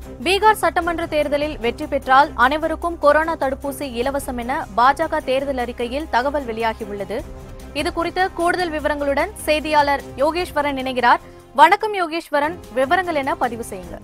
பீகார் சட்டமன்ற தேர்தலில் வெற்றி பெற்றால் அனைவருக்கும் கொரோனா தடுப்பூசி இலவசம் என பாஜக தேர்தல் அறிக்கையில் தகவல் வெளியாகியுள்ளது இது குறித்த கூடுதல் விவரங்களுடன் செய்தியாளர் யோகேஸ்வரன் இணைகிறார் வணக்கம் யோகேஸ்வரன் விவரங்கள் என பதிவு செய்யுங்க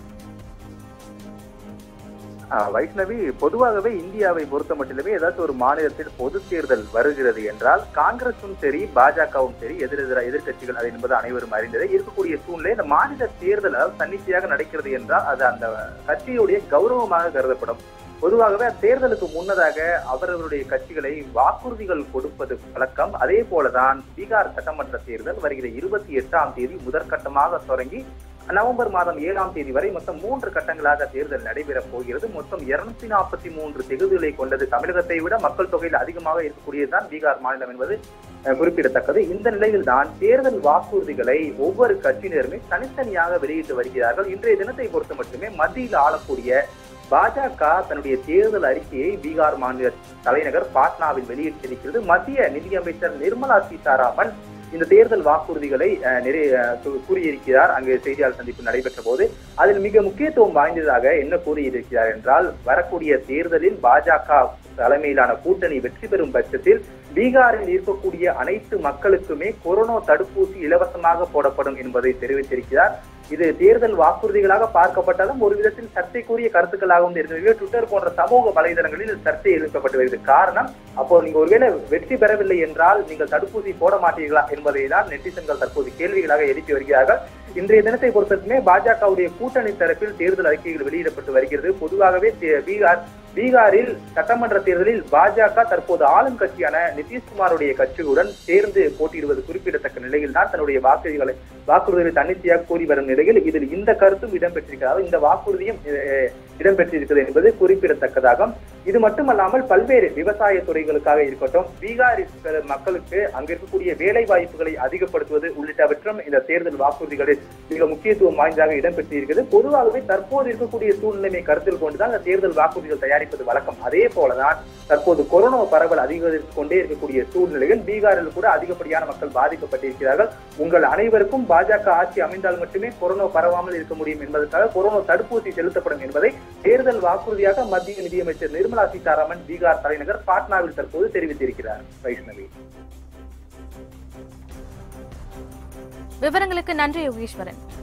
ஆஹ் வைஷ்ணவி பொதுவாகவே இந்தியாவை பொறுத்த மட்டிலுமே ஏதாச்சும் ஒரு மாநிலத்தில் பொது தேர்தல் வருகிறது என்றால் காங்கிரசும் சரி பாஜகவும் சரி எதிரெதிர எதிர்க்கட்சிகள் அது என்பது அனைவரும் அறிந்ததே இருக்கக்கூடிய சூழ்நிலை இந்த மாநில தேர்தல் அதாவது தன்னிச்சையாக நடக்கிறது என்றால் அது அந்த கட்சியுடைய கௌரவமாக கருதப்படும் பொதுவாகவே தேர்தலுக்கு முன்னதாக அவரவருடைய கட்சிகளை வாக்குறுதிகள் கொடுப்பது வழக்கம் அதே போலதான் பீகார் சட்டமன்ற தேர்தல் வருகிற இருபத்தி எட்டாம் தேதி முதற்கட்டமாக தொடங்கி நவம்பர் மாதம் ஏழாம் தேதி வரை மொத்தம் மூன்று கட்டங்களாக தேர்தல் நடைபெறப் போகிறது மொத்தம் இருநூத்தி நாற்பத்தி மூன்று தொகுதிகளை கொண்டது தமிழகத்தை விட மக்கள் தொகையில் அதிகமாக இருக்கக்கூடியதுதான் பீகார் மாநிலம் என்பது அஹ், குறிப்பிடத்தக்கது இந்த நிலையில் தான் தேர்தல் வாக்குறுதிகளை ஒவ்வொரு கட்சியினருமே தனித்தனியாக வெளியிட்டு வருகிறார்கள் இன்றைய தினத்தை பொறுத்த மட்டுமே மத்தியில் ஆளக்கூடிய பாஜக தன்னுடைய தேர்தல் அறிக்கையை பீகார் மாநில தலைநகர் பாட்னாவில் வெளியிட்டிருக்கிறது மத்திய நிதியமைச்சர் நிர்மலா சீதாராமன் இந்த தேர்தல் வாக்குறுதிகளை அஹ், நிறை அஹ், கூ- கூறியிருக்கிறார் அங்கு செய்தியாளர் சந்திப்பு நடைபெற்ற போது அதில் மிக முக்கியத்துவம் வாய்ந்ததாக என்ன கூறியிருக்கிறார் என்றால் வரக்கூடிய தேர்தலில் பாஜக தலைமையிலான கூட்டணி வெற்றி பெறும் பட்சத்தில் பீகாரில் இருக்கக்கூடிய அனைத்து மக்களுக்குமே கொரோனா தடுப்பூசி இலவசமாக போடப்படும் என்பதை தெரிவித்திருக்கிறார் இது தேர்தல் வாக்குறுதிகளாக பார்க்கப்பட்டாலும் ஒரு விதத்தில் சர்ச்சைக்குரிய கருத்துக்களாகவும் இருக்கிறது ட்விட்டர் போன்ற சமூக வலைதளங்களில் சர்ச்சை எழுப்பப்பட்டு வருகிறது காரணம் அப்போ நீங்க ஒருவேளை வெற்றி பெறவில்லை என்றால் நீங்கள் தடுப்பூசி போட மாட்டீர்களா என்பதை தான் நெட்டிசன்கள் தற்போது கேள்விகளாக எழுப்பி வருகிறார்கள் இன்றைய தினத்தை பொறுத்தவரைக்குமே பாஜகவுடைய கூட்டணி தரப்பில் தேர்தல் அறிக்கைகள் வெளியிடப்பட்டு வருகிறது பொதுவாகவே தே- பீகார் பீகாரில் சட்டமன்ற தேர்தலில் பாஜக தற்போது ஆளும் கட்சியான நிதிஷ்குமாருடைய கட்சியுடன் சேர்ந்து போட்டியிடுவது குறிப்பிடத்தக்க நிலையில் தான் தன்னுடைய வாக்குறுதிகளை வாக்குறுதிகளை தன்னிச்சையாக கூறி வரும் நிலையில் இதில் இந்த கருத்தும் இடம்பெற்றிருக்கிறது இந்த வாக்குறுதியும் அஹ், இடம்பெற்றிருக்கிறது என்பது குறிப்பிடத்தக்கதாகும் இது மட்டுமல்லாமல் பல்வேறு விவசாய துறைகளுக்காக இருக்கட்டும் பீகார் இருக்கிற மக்களுக்கு அங்க இருக்கக்கூடிய வேலை வாய்ப்புகளை அதிகப்படுத்துவது உள்ளிட்டவற்றும் இந்த தேர்தல் வாக்குறுதிகளில் மிக முக்கியத்துவம் வாய்ந்ததாக இடம்பெற்றிருக்கிறது பொதுவாகவே தற்போது இருக்கக்கூடிய சூழ்நிலையை கருத்தில் கொண்டுதான் இந்த தேர்தல் வாக்குறுதிகள் தயாரிப்பது வழக்கம் அதே போலதான் தற்போது கொரோனா பரவல் அதிகரித்துக் கொண்டே இருக்கக்கூடிய சூழ்நிலையில் பீகாரில் கூட அதிகப்படியான மக்கள் பாதிக்கப்பட்டிருக்கிறார்கள் உங்கள் அனைவருக்கும் பாஜக ஆட்சி அமைந்தால் மட்டுமே கொரோனா பரவாமல் இருக்க முடியும் என்பதற்காக கொரோனா தடுப்பூசி செலுத்தப்படும் என்பதை தேர்தல் வாக்குறுதியாக மத்திய நிதியமைச்சர் நிர்மலா சீதாராமன் பீகார் தலைநகர் பாட்னாவில் தற்போது தெரிவித்திருக்கிறார் வைஷ்ணவி விவரங்களுக்கு நன்றி யோகேஸ்வரன்